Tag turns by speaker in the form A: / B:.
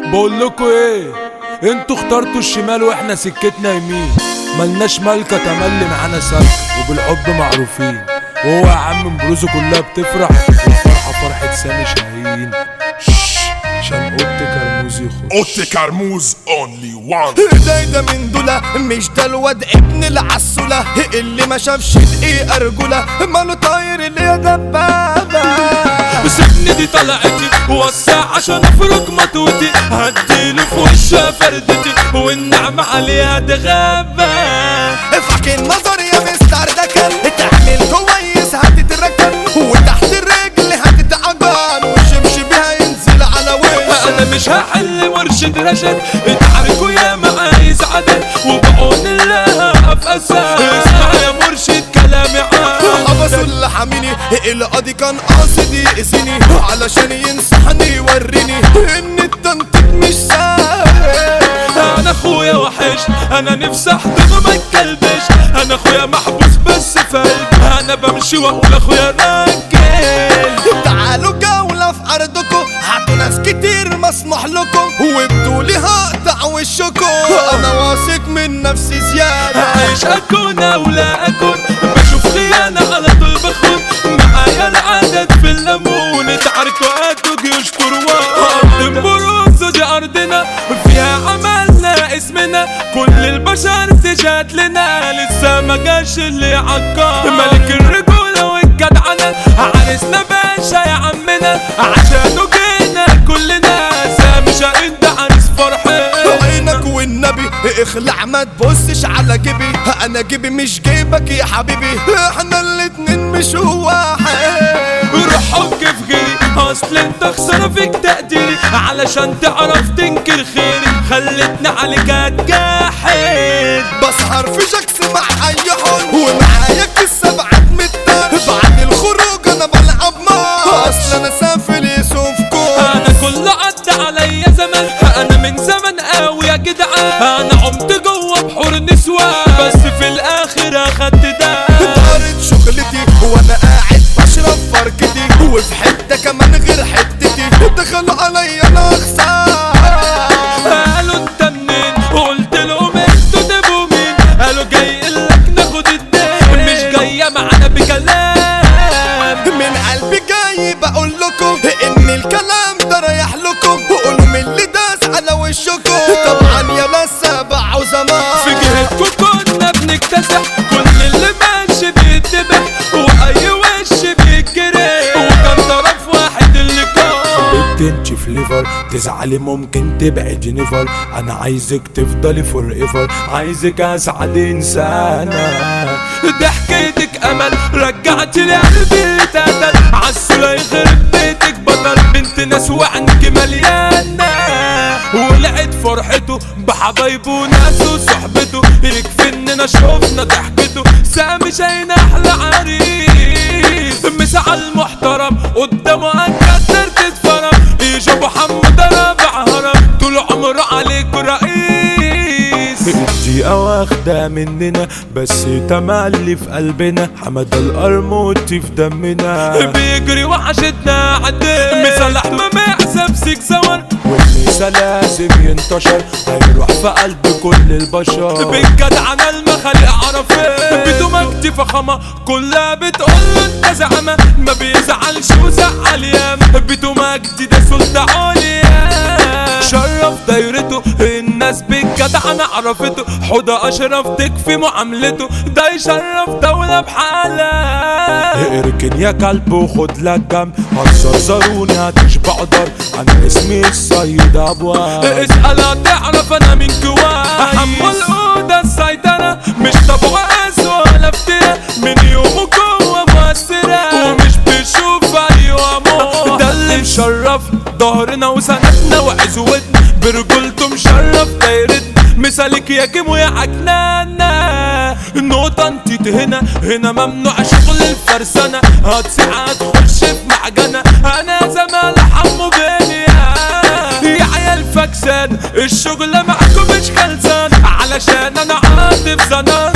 A: بقول لكم ايه انتوا اخترتوا الشمال واحنا سكتنا يمين ملناش ملكة تملي معانا سلك وبالحب معروفين وهو يا عم بروزه كلها بتفرح والفرحة فرحة سامي شاهين شش، عشان اوضتي كرموز يخش
B: اوتي كرموز اونلي وان
C: ده ده من دولة مش ده الواد ابن العسولة اللي ما شافش دقيقة رجولة ماله طاير اللي يا دبابة
D: سجن دي طلعتي وسع عشان افرك مطوتي هديله في وشها فردتي والنعمة عليها تغابة
C: فاكر نظر يا مستر ده كان تعمل كويس هتتركن وتحت الرجل هتتعجن وشمشي بيها ينزل على وش
D: انا مش هحل مرشد رشد اتعاركوا يا معايز عدد وبقول الله في اساس اسمع يا مرشد كلامي
C: حبسوا
D: عاد
C: اللي حاميني القاضي كان قاصد يأذيني علشان ينصحني يوريني ان التنطيط مش سهل
D: انا اخويا وحش انا نفسي احضنه ما يتكلبش انا اخويا محبوس بس في قلبي انا بمشي واقول اخويا راجل
C: تعالوا جولة في أرضكم هاتوا ناس كتير مسموح لكم وانتوا لي هقطع وشكم أنا واثق من نفسي زيادة
D: عايش اكون او لا اكون بشوف خيانة على طول بخون معايا العدد في الليمون تعاركوا قدوا جيوش كروان بروز دي ارضنا فيها عملنا اسمنا كل البشر تجات لنا لسه ما جاش اللي عكار ملك الرجولة والجدعنة عرسنا باشا يا عمنا عشانه جينا كلنا سامي شاهين ده عرس فرحنا
C: عينك والنبي اخلع ما تبصش على جيبي انا جيبي مش جيبك يا حبيبي احنا الاتنين مش واحد
D: روح حك في غيري اصل انت خسارة فيك تقديري علشان تعرف تنكر خيري خلتني عليك اتجاحد
C: بسهر في جاكس مع اي حد ومعايا كيس سبعة متر بعد الخروج انا بلعب نار اصل انا سافل يوسفكم
D: انا كل عدى عليا زمان انا من زمان قوي يا جدعان انا عمت جوه بحور نسوان بس في الاخر اخدت ده
C: دارت شغلتي وانا قاعد بشرب فركتي وفي حته كمان غير حتتي دخلوا عليا انا خسارة
D: قالوا انت منين قلت لهم انتوا تبقوا مين قالوا جاي لك ناخد الدين مش جايه معانا بكلام
C: من قلبي جاي بقول لكم ان الكلام ده رايح لكم وقولوا من اللي داس على وشكم طبعا يا ناس سبع وزمان
D: في جهتكم كنا بنكتسح كل اللي ماشي بيتبع واي وش بيتكره وكان طرف واحد اللي كان
A: بتنشي فليفر تزعلي ممكن تبعد جينيفر انا عايزك تفضلي فور ايفر عايزك اسعد انسانه
D: ضحكتك امل رجعت لي قلبي اللي اتقتل عالسولا يخرب بيتك بطل بنت ناس وعنك مليانه ولقيت فرحته بحبايبه وناسه وصحبته يكفي اننا شفنا ضحكته سامي شاين احلى عريس مسا المحترم قدامه انكسر تتفرم يجي ابو حمد رابع هرم طول عمره عليك رئيس
A: الدقيقة واخدة مننا بس تملي في قلبنا حمد القرموطي في دمنا
D: بيجري وحشتنا عدين مثال احمد محسب سيك زور
A: والميسا لازم ينتشر هيروح في قلب كل البشر
D: بالجدعنة المخالق عرفت بدو مجدي فخامة كلها بتقول له انت زعمة ما بيزعلش وزعل ياما بدو مجدي ده سلطة عليا شرف دايرته الناس بالجدعنة عرفته حوضة أشرف تكفي معاملته ده يشرف دولة بحالها
A: اركن يا كلب وخد لك جنب هتزرزروني هتشبع ضرب انا اسمي السيد ابواب
D: اسأل هتعرف انا من جواي حمو الأوضة السيطرة مش طبع قاس ولا افتراء من يومه جوه مؤثرة ومش بيشوف أيوة موت ده اللي مشرف ظهرنا وسندنا وعزوتنا برجولته مشرف دايرتنا مثالك يا كيمو يا عجنانة النقطة انت هنا هنا ممنوع شغل الفرسانة هتسيع هتخش في معجنة انا زمان حمو بيني يا عيال فكسان الشغل معاكم مش خلصان علشان انا عاطف زنان